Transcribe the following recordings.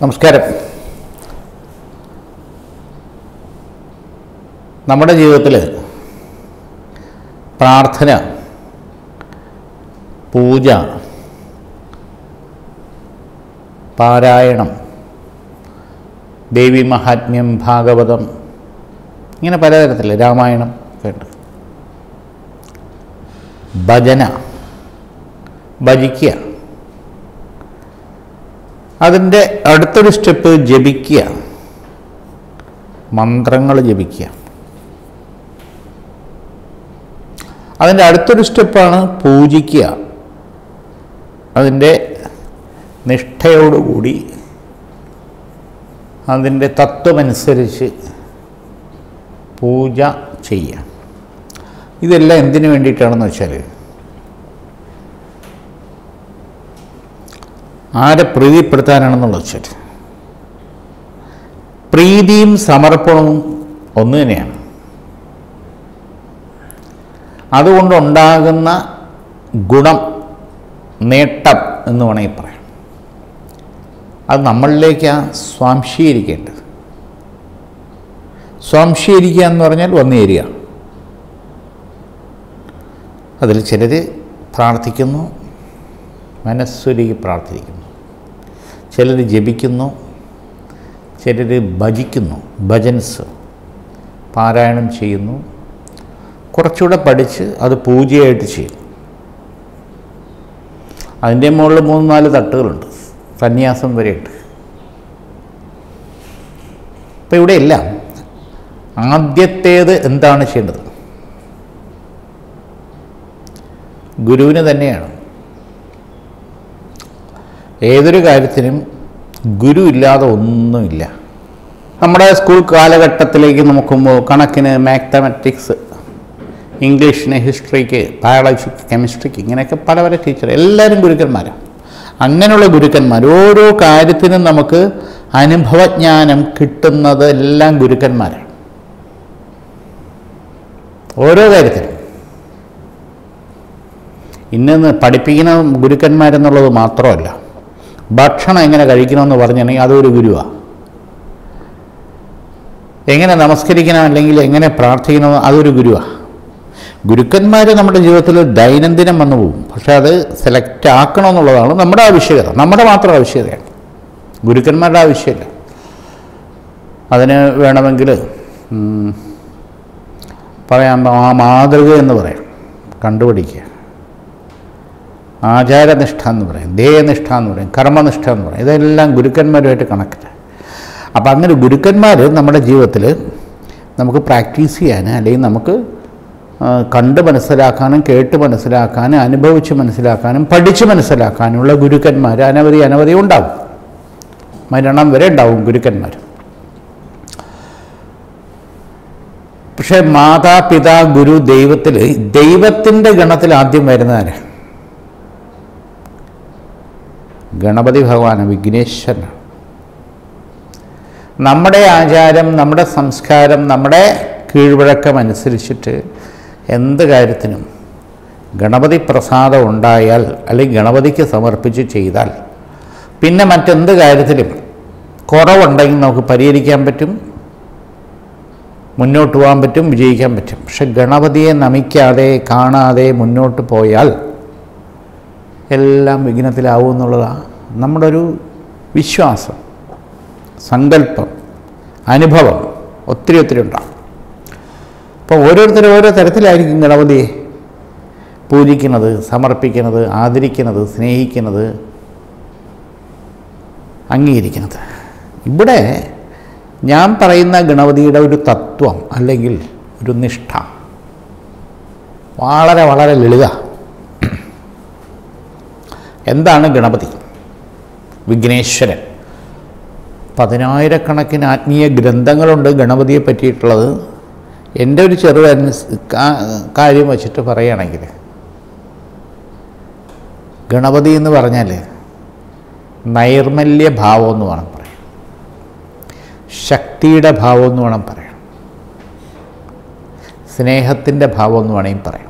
നമസ്കാരം നമ്മുടെ ജീവിതത്തിൽ പ്രാർത്ഥന പൂജ പാരായണം ദേവി മഹാത്മ്യം ഭാഗവതം ഇങ്ങനെ പലതരത്തിൽ രാമായണം ഒക്കെ ഉണ്ട് ഭജന ഭജിക്കുക അതിൻ്റെ അടുത്തൊരു സ്റ്റെപ്പ് ജപിക്കുക മന്ത്രങ്ങൾ ജപിക്കുക അതിൻ്റെ അടുത്തൊരു സ്റ്റെപ്പാണ് പൂജിക്കുക അതിൻ്റെ നിഷ്ഠയോടുകൂടി അതിൻ്റെ തത്വമനുസരിച്ച് പൂജ ചെയ്യുക ഇതെല്ലാം എന്തിനു വേണ്ടിയിട്ടാണെന്ന് വെച്ചാൽ ആരെ പ്രീതിപ്പെടുത്താനാണെന്നുള്ളത് വെച്ചാൽ പ്രീതിയും സമർപ്പണവും ഒന്ന് തന്നെയാണ് അതുകൊണ്ടുണ്ടാകുന്ന ഗുണം നേട്ടം എന്ന് വേണമെങ്കിൽ പറയാം അത് നമ്മളിലേക്കാണ് സ്വാംശീകരിക്കേണ്ടത് സ്വാംശീകരിക്കുക എന്ന് പറഞ്ഞാൽ വന്നു ചേരുക അതിൽ ചിലർ പ്രാർത്ഥിക്കുന്നു മനസ്സൊരുക്കി പ്രാർത്ഥിക്കുന്നു ചിലർ ജപിക്കുന്നു ചിലർ ഭജിക്കുന്നു ഭജൻസ് പാരായണം ചെയ്യുന്നു കുറച്ചുകൂടെ പഠിച്ച് അത് പൂജയായിട്ട് ചെയ്യും അതിൻ്റെ മുകളിൽ മൂന്ന് നാല് തട്ടുകളുണ്ട് സന്യാസം വരെയുണ്ട് അപ്പം ഇവിടെയെല്ലാം ആദ്യത്തേത് എന്താണ് ചെയ്യേണ്ടത് ഗുരുവിന് തന്നെയാണ് ഏതൊരു കാര്യത്തിനും ഗുരു ഇല്ലാതെ ഒന്നുമില്ല നമ്മുടെ സ്കൂൾ കാലഘട്ടത്തിലേക്ക് നോക്കുമ്പോൾ കണക്കിന് മാത്തമാറ്റിക്സ് ഇംഗ്ലീഷിന് ഹിസ്റ്ററിക്ക് ബയോളജിക്ക് കെമിസ്ട്രിക്ക് ഇങ്ങനെയൊക്കെ പല പല ടീച്ചർ എല്ലാവരും ഗുരുക്കന്മാരാണ് അങ്ങനെയുള്ള ഗുരുക്കന്മാർ ഓരോ കാര്യത്തിനും നമുക്ക് അനുഭവജ്ഞാനം കിട്ടുന്നത് എല്ലാം ഗുരുക്കന്മാരാണ് ഓരോ കാര്യത്തിനും ഇന്ന് പഠിപ്പിക്കുന്ന ഗുരുക്കന്മാരെന്നുള്ളത് മാത്രമല്ല ഭക്ഷണം എങ്ങനെ കഴിക്കണമെന്ന് പറഞ്ഞിട്ടുണ്ടെങ്കിൽ അതൊരു ഗുരുവാണ് എങ്ങനെ നമസ്കരിക്കണം അല്ലെങ്കിൽ എങ്ങനെ പ്രാർത്ഥിക്കണം അതൊരു ഗുരുവാണ് ഗുരുക്കന്മാർ നമ്മുടെ ജീവിതത്തിൽ ദൈനംദിനം വന്നു പോകും പക്ഷേ അത് സെലക്ട് ആക്കണമെന്നുള്ളതാണ് നമ്മുടെ ആവശ്യകത നമ്മുടെ മാത്രം ആവശ്യകതയാണ് ഗുരുക്കന്മാരുടെ ആവശ്യമില്ല അതിന് വേണമെങ്കിൽ ഉം, പറയാം ആ മാതൃക എന്ന് പറയാം കണ്ടുപിടിക്കുക ആചാരനിഷ്ഠ എന്ന് പറയും ധ്യേയനിഷ്ഠ എന്ന് പറയും കർമ്മനിഷ്ഠ എന്ന് പറയും ഇതെല്ലാം ഗുരുക്കന്മാരുമായിട്ട് കണക്റ്റ് അപ്പം അങ്ങനെ ഗുരുക്കന്മാർ നമ്മുടെ ജീവിതത്തിൽ നമുക്ക് പ്രാക്ടീസ് ചെയ്യാൻ അല്ലെങ്കിൽ നമുക്ക് ആ, കണ്ട് മനസ്സിലാക്കാനും കേട്ട് മനസ്സിലാക്കാനും അനുഭവിച്ച് മനസ്സിലാക്കാനും പഠിച്ച് മനസ്സിലാക്കാനുള്ള ഗുരുക്കന്മാർ അനവധി അനവധി ഉണ്ടാവും മരണം വരെ ഉണ്ടാവും ഗുരുക്കന്മാർ പക്ഷേ മാതാപിതാ ഗുരു ദൈവത്തിൽ ദൈവത്തിൻ്റെ ഗണത്തിൽ ആദ്യം വരുന്നതാണ് ഗണപതി ഭഗവാൻ വിഘ്നേശ്വരനാണ് നമ്മുടെ ആചാരം നമ്മുടെ സംസ്കാരം നമ്മുടെ കീഴ്വഴക്കം അനുസരിച്ചിട്ട് എന്ത് കാര്യത്തിനും ഗണപതി പ്രസാദം ഉണ്ടായാൽ അല്ലെങ്കിൽ ഗണപതിക്ക് സമർപ്പിച്ച് ചെയ്താൽ പിന്നെ മറ്റെന്ത് കാര്യത്തിലും കുറവുണ്ടെങ്കിൽ നമുക്ക് പരിഹരിക്കാൻ പറ്റും മുന്നോട്ട് പോകാൻ പറ്റും വിജയിക്കാൻ പറ്റും പക്ഷെ ഗണപതിയെ നമിക്കാതെ കാണാതെ മുന്നോട്ട് പോയാൽ എല്ലാം വിഘ്നത്തിലാവും എന്നുള്ളതാണ് നമ്മുടെ ഒരു വിശ്വാസം സങ്കല്പം അനുഭവം ഒത്തിരി ഒത്തിരി ഉണ്ടാകും അപ്പോൾ ഓരോരുത്തരും ഓരോ തരത്തിലായിരിക്കും ഗണപതിയെ പൂജിക്കുന്നത് സമർപ്പിക്കുന്നത് ആദരിക്കുന്നത് സ്നേഹിക്കുന്നത് അംഗീകരിക്കുന്നത് ഇവിടെ ഞാൻ പറയുന്ന ഗണപതിയുടെ ഒരു തത്വം അല്ലെങ്കിൽ ഒരു നിഷ്ഠ വളരെ വളരെ ലളിത എന്താണ് ഗണപതി വിഘ്നേശ്വരൻ പതിനായിരക്കണക്കിന് ആത്മീയ ഗ്രന്ഥങ്ങളുണ്ട് ഗണപതിയെ പറ്റിയിട്ടുള്ളത് എൻ്റെ ഒരു ചെറു അനുസ് കാ- കാര്യം വച്ചിട്ട് പറയുകയാണെങ്കിൽ ഗണപതി എന്ന് പറഞ്ഞാൽ നൈർമല്യ ഭാവം എന്ന് വേണം പറയാം ശക്തിയുടെ ഭാവം എന്ന് വേണം പറയാം സ്നേഹത്തിൻ്റെ ഭാവം എന്ന് വേണമെങ്കിൽ പറയാം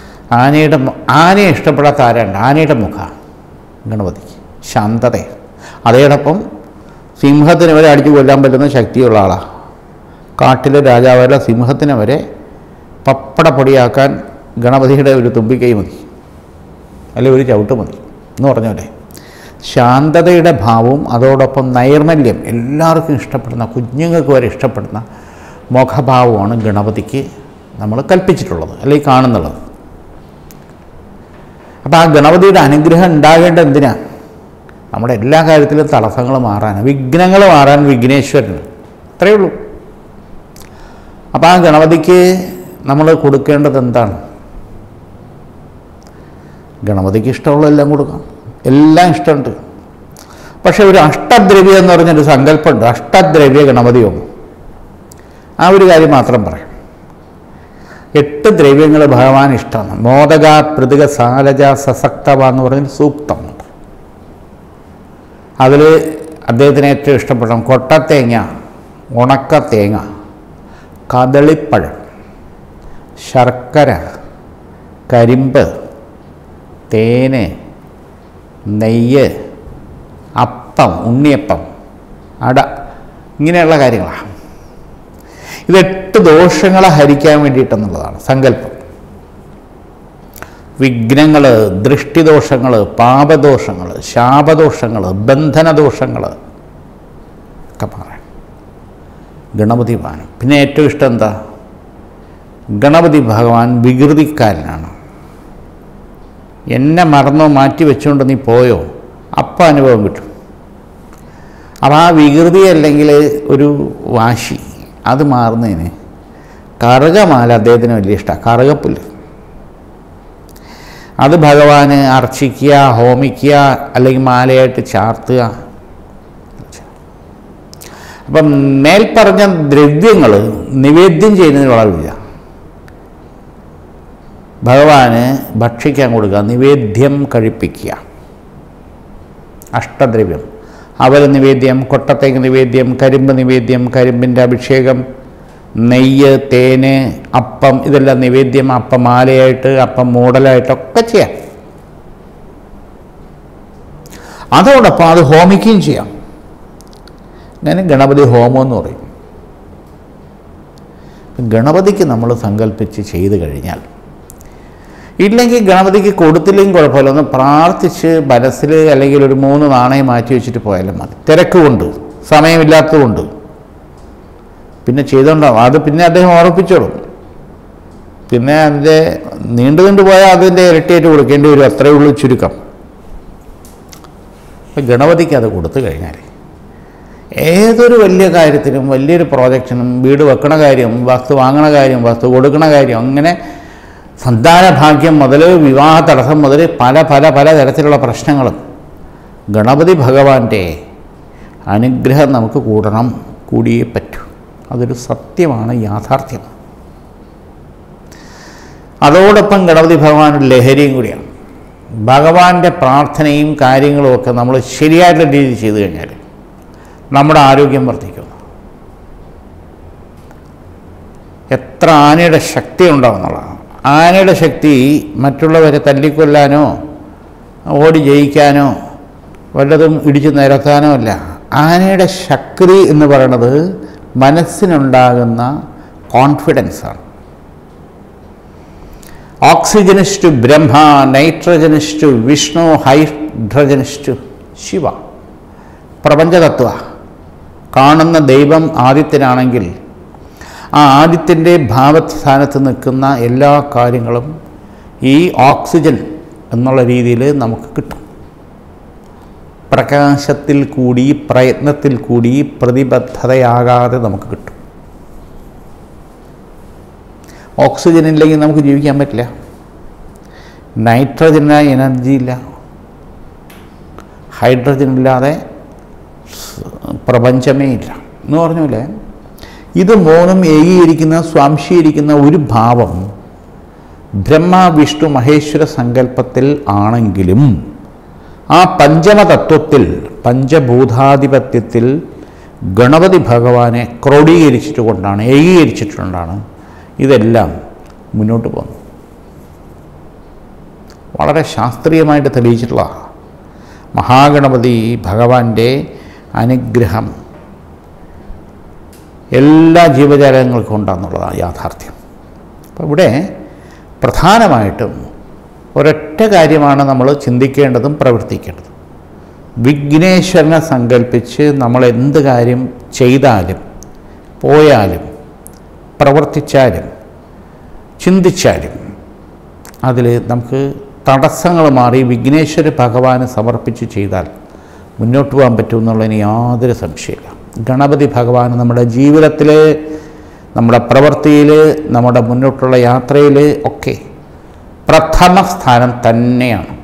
ആനയുടെ മു- ആനയെ ഇഷ്ടപ്പെടാത്ത ആരുണ്ട് ആനയുടെ മുഖ ഗണപതിക്ക് ശാന്തത അതോടൊപ്പം സിംഹത്തിന് വരെ അടിച്ചു കൊല്ലാൻ പറ്റുന്ന ശക്തിയുള്ള ആളാണ് കാട്ടിലെ രാജാവല്ല സിംഹത്തിനെ വരെ പപ്പട പൊടിയാക്കാൻ ഗണപതിയുടെ ഒരു തുമ്പിക്കൈ മതി അല്ലെങ്കിൽ ഒരു ചവിട്ട് മതി എന്ന് പറഞ്ഞ ശാന്തതയുടെ ഭാവവും അതോടൊപ്പം നൈർമല്യം എല്ലാവർക്കും ഇഷ്ടപ്പെടുന്ന കുഞ്ഞുങ്ങൾക്ക് വരെ ഇഷ്ടപ്പെടുന്ന മുഖഭാവമാണ് ഗണപതിക്ക് നമ്മൾ കൽപ്പിച്ചിട്ടുള്ളത് അല്ലെങ്കിൽ കാണുന്നുള്ളത് അപ്പോൾ ആ ഗണപതിയുടെ അനുഗ്രഹം ഉണ്ടാകേണ്ടത് എന്തിനാ നമ്മുടെ എല്ലാ കാര്യത്തിലും തടസ്സങ്ങൾ മാറാൻ വിഘ്നങ്ങൾ മാറാൻ വിഘ്നേശ്വരന് അത്രയേ ഉള്ളൂ അപ്പോൾ ആ ഗണപതിക്ക് നമ്മൾ കൊടുക്കേണ്ടത് എന്താണ് ഗണപതിക്ക് ഇഷ്ടമുള്ളതെല്ലാം കൊടുക്കാം എല്ലാം ഇഷ്ടമുണ്ട് പക്ഷേ ഒരു അഷ്ടദ്രവ്യം എന്ന് പറഞ്ഞൊരു സങ്കല്പമുണ്ട് അഷ്ടദ്രവ്യ ഗണപതിയും ആ ഒരു കാര്യം മാത്രം പറയാം എട്ട് ദ്രവ്യങ്ങൾ ഭഗവാൻ ഇഷ്ടമാണ് മോദക പൃഥിക സാലജ സസക്തവ എന്ന് പറഞ്ഞൊരു സൂക്തമുണ്ട് അതിൽ അദ്ദേഹത്തിന് ഏറ്റവും ഇഷ്ടപ്പെട്ട കൊട്ടത്തേങ്ങ ഉണക്ക തേങ്ങ കദളിപ്പഴം ശർക്കര കരിമ്പ് തേന് നെയ്യ് അപ്പം ഉണ്ണിയപ്പം അട ഇങ്ങനെയുള്ള കാര്യങ്ങളാണ് ഇത് എട്ട് ദോഷങ്ങളെ ഹരിക്കാൻ വേണ്ടിയിട്ടെന്നുള്ളതാണ് സങ്കല്പം വിഘ്നങ്ങൾ ദൃഷ്ടിദോഷങ്ങൾ പാപദോഷങ്ങൾ ശാപദോഷങ്ങൾ ബന്ധനദോഷങ്ങൾ ഒക്കെ പറയാം ഗണപതി ഭഗവാൻ പിന്നെ ഏറ്റവും ഇഷ്ടം എന്താ ഗണപതി ഭഗവാൻ വികൃതിക്കാരനാണ് എന്നെ മറന്നോ മാറ്റി വെച്ചുകൊണ്ട് നീ പോയോ അപ്പം അനുഭവം കിട്ടും അപ്പം ആ വികൃതി അല്ലെങ്കിൽ ഒരു വാശി അത് മാറുന്നതിന് കറുകമാല അദ്ദേഹത്തിന് വലിയ ഇഷ്ടമാണ് കറുകപ്പുല്ല് അത് ഭഗവാന് അർച്ചിക്കുക ഹോമിക്കുക അല്ലെങ്കിൽ മാലയായിട്ട് ചാർത്തുക അപ്പം മേൽപ്പറഞ്ഞ ദ്രവ്യങ്ങൾ നിവേദ്യം ചെയ്യുന്നതിന് വളരെ വലുതാണ് ഭഗവാന് ഭക്ഷിക്കാൻ കൊടുക്കുക നിവേദ്യം കഴിപ്പിക്കുക അഷ്ടദ്രവ്യം അവൽ നിവേദ്യം കൊട്ടത്തേക്ക് നിവേദ്യം കരിമ്പ് നിവേദ്യം കരിമ്പിൻ്റെ അഭിഷേകം നെയ്യ് തേന് അപ്പം ഇതെല്ലാം നിവേദ്യം അപ്പം മാലയായിട്ട് അപ്പം മൂടലായിട്ടൊക്കെ ചെയ്യാം അതോടൊപ്പം അത് ഹോമിക്കുകയും ചെയ്യാം ഞാൻ ഗണപതി ഹോമം എന്ന് പറയും ഗണപതിക്ക് നമ്മൾ സങ്കല്പിച്ച് ചെയ്തു കഴിഞ്ഞാൽ ഇല്ലെങ്കിൽ ഗണപതിക്ക് കൊടുത്തില്ലെങ്കിൽ കുഴപ്പമില്ല ഒന്ന് പ്രാർത്ഥിച്ച് മനസ്സിൽ അല്ലെങ്കിൽ ഒരു മൂന്ന് നാണയം മാറ്റി വെച്ചിട്ട് പോയാലും മതി തിരക്ക് കൊണ്ട് സമയമില്ലാത്തതുകൊണ്ട് പിന്നെ ചെയ്തുകൊണ്ടാവും അത് പിന്നെ അദ്ദേഹം ഓർപ്പിച്ചോളും പിന്നെ അതിൻ്റെ നീണ്ടു നീണ്ടു പോയാൽ അതിൻ്റെ ഇരട്ടിയായിട്ട് കൊടുക്കേണ്ടി വരും അത്രയേ ഉള്ളൂ ചുരുക്കം അപ്പം ഗണപതിക്ക് അത് കൊടുത്തു കഴിഞ്ഞാൽ ഏതൊരു വലിയ കാര്യത്തിനും വലിയൊരു പ്രോജക്റ്റിനും വീട് വെക്കണ കാര്യം വസ്തു വാങ്ങണ കാര്യം വസ്തു കൊടുക്കണ കാര്യം അങ്ങനെ സന്താന ഭാഗ്യം മുതൽ വിവാഹ തടസ്സം മുതൽ പല പല പല തരത്തിലുള്ള പ്രശ്നങ്ങളും ഗണപതി ഭഗവാന്റെ അനുഗ്രഹം നമുക്ക് കൂടണം കൂടിയേ പറ്റൂ അതൊരു സത്യമാണ് യാഥാർത്ഥ്യം അതോടൊപ്പം ഗണപതി ഭഗവാൻ ഒരു ലഹരിയും കൂടിയാണ് ഭഗവാന്റെ പ്രാർത്ഥനയും കാര്യങ്ങളും ഒക്കെ നമ്മൾ ശരിയായിട്ടുള്ള രീതിയിൽ ചെയ്തു കഴിഞ്ഞാൽ നമ്മുടെ ആരോഗ്യം വർദ്ധിക്കുന്നു എത്ര ആനയുടെ ശക്തി ഉണ്ടാവുന്നുള്ളതാണ് ആനയുടെ ശക്തി മറ്റുള്ളവരെ തല്ലിക്കൊല്ലാനോ ഓടി ജയിക്കാനോ വല്ലതും ഇടിച്ചു നിരത്താനോ അല്ല ആനയുടെ ശക്തി എന്ന് പറയുന്നത് മനസ്സിനുണ്ടാകുന്ന കോൺഫിഡൻസാണ് ഓക്സിജനിസ്റ്റു ബ്രഹ്മ നൈട്രജനിസ്റ്റു വിഷ്ണു ഹൈഡ്രജനിസ്റ്റു ശിവ പ്രപഞ്ചതത്വ കാണുന്ന ദൈവം ആദിത്യനാണെങ്കിൽ ആ ആദിത്യൻ്റെ ഭാവസ്ഥാനത്ത് നിൽക്കുന്ന എല്ലാ കാര്യങ്ങളും ഈ ഓക്സിജൻ എന്നുള്ള രീതിയിൽ നമുക്ക് കിട്ടും പ്രകാശത്തിൽ കൂടി പ്രയത്നത്തിൽ കൂടി പ്രതിബദ്ധതയാകാതെ നമുക്ക് കിട്ടും ഓക്സിജൻ ഇല്ലെങ്കിൽ നമുക്ക് ജീവിക്കാൻ പറ്റില്ല നൈട്രജനായ എനർജി ഇല്ല ഹൈഡ്രജൻ ഇല്ലാതെ പ്രപഞ്ചമേ ഇല്ല എന്ന് പറഞ്ഞല്ലേ ഇത് മൂന്നും ഏകീകരിക്കുന്ന സ്വാംശീകരിക്കുന്ന ഒരു ഭാവം ബ്രഹ്മ വിഷ്ണു മഹേശ്വര സങ്കല്പത്തിൽ ആണെങ്കിലും ആ പഞ്ചമതത്വത്തിൽ പഞ്ചഭൂതാധിപത്യത്തിൽ ഗണപതി ഭഗവാനെ ക്രോഡീകരിച്ചിട്ടുകൊണ്ടാണ് ഏകീകരിച്ചിട്ടുകൊണ്ടാണ് ഇതെല്ലാം മുന്നോട്ട് പോകുന്നത് വളരെ ശാസ്ത്രീയമായിട്ട് തെളിയിച്ചിട്ടുള്ള മഹാഗണപതി ഭഗവാന്റെ അനുഗ്രഹം എല്ലാ ജീവജാലങ്ങൾക്കും ഉണ്ടെന്നുള്ളതാണ് യാഥാർത്ഥ്യം അപ്പോൾ ഇവിടെ പ്രധാനമായിട്ടും ഒരൊറ്റ കാര്യമാണ് നമ്മൾ ചിന്തിക്കേണ്ടതും പ്രവർത്തിക്കേണ്ടതും വിഘ്നേശ്വരനെ സങ്കല്പിച്ച് നമ്മൾ എന്ത് കാര്യം ചെയ്താലും പോയാലും പ്രവർത്തിച്ചാലും ചിന്തിച്ചാലും അതിൽ നമുക്ക് തടസ്സങ്ങൾ മാറി വിഘ്നേശ്വര ഭഗവാന് സമർപ്പിച്ച് ചെയ്താൽ മുന്നോട്ട് പോകാൻ പറ്റുമെന്നുള്ളതിന് യാതൊരു സംശയമില്ല ഗണപതി ഭഗവാൻ നമ്മുടെ ജീവിതത്തിൽ നമ്മുടെ പ്രവൃത്തിയിൽ നമ്മുടെ മുന്നോട്ടുള്ള യാത്രയിൽ ഒക്കെ പ്രഥമ സ്ഥാനം തന്നെയാണ്